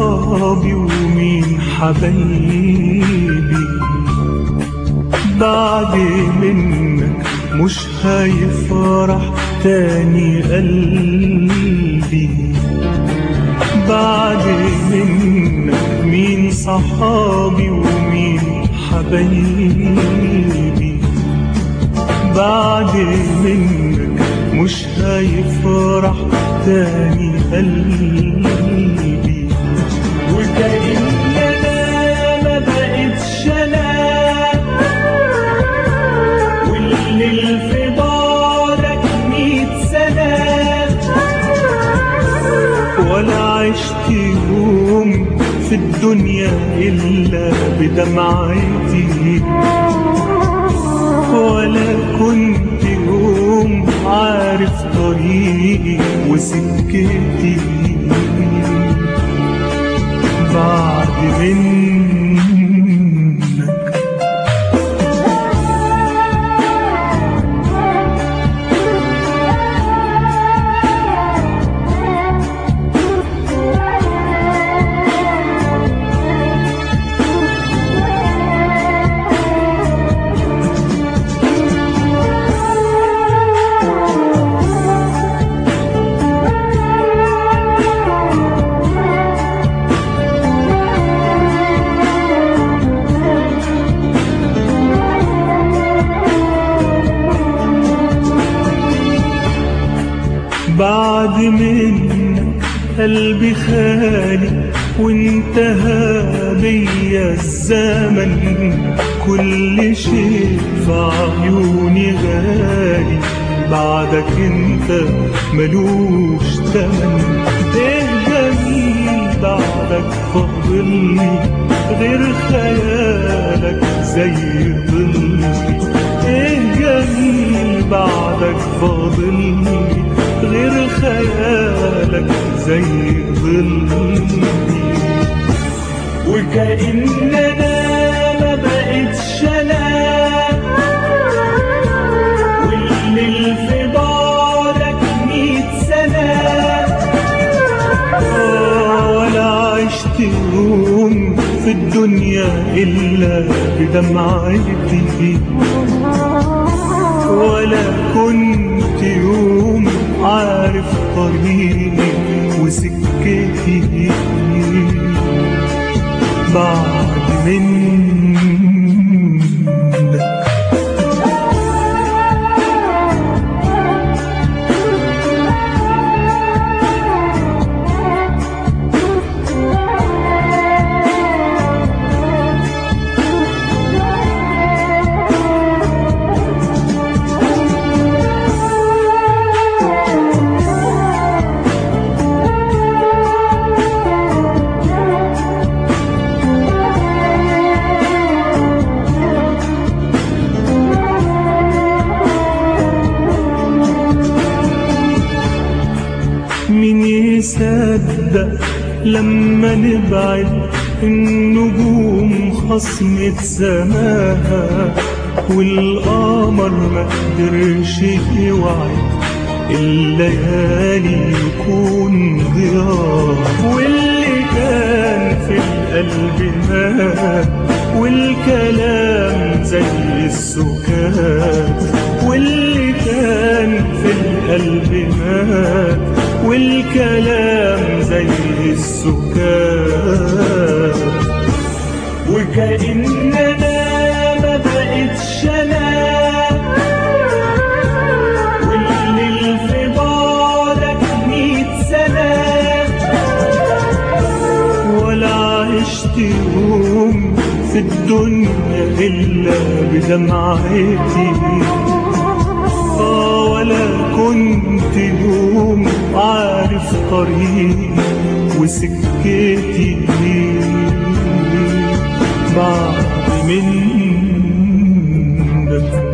صحابي ومين حبايبي بعد منك مش هيفرح تاني قلبي بعد منك مين صحابي ومين حبايبي بعد منك مش هيفرح تاني قلبي وكأن انا ما بقتش انا والليل في بعدك ميت سنة ولا عشت يوم في الدنيا إلا بدمعتي ولا كنت يوم عارف طريقي وسكتي بعد منك بعد منك قلبي خالي وانتهى بيا الزمن كل شيء في عيوني غالي بعدك انت ملوش تمن ايه جميل بعدك فاضلني غير خيالك زي ظلي ايه جميل بعدك فاضلني غير خيالك زي ظلي وكأن انا ما بقتش انا والليل في بعدك ميت سنة آه، ولا عشت يوم في الدنيا إلا بدمعتي ولا كنت يوم عارف طريقي وسكتي بعد منك مين يصدق لما نبعد النجوم خصمت سماها والقمر ما قدرش يوعد الليالي يكون ضياء واللي كان في القلب مات والكلام زي السكات واللي كان في القلب مات والكلام زي السكات وكأن انا ما بقتش انا والليل في بعدك ميت سنة ولا عشت يوم في الدنيا إلا بدمعتي آه ولا كنت يوم عارف طريقي وسكتي بعد منك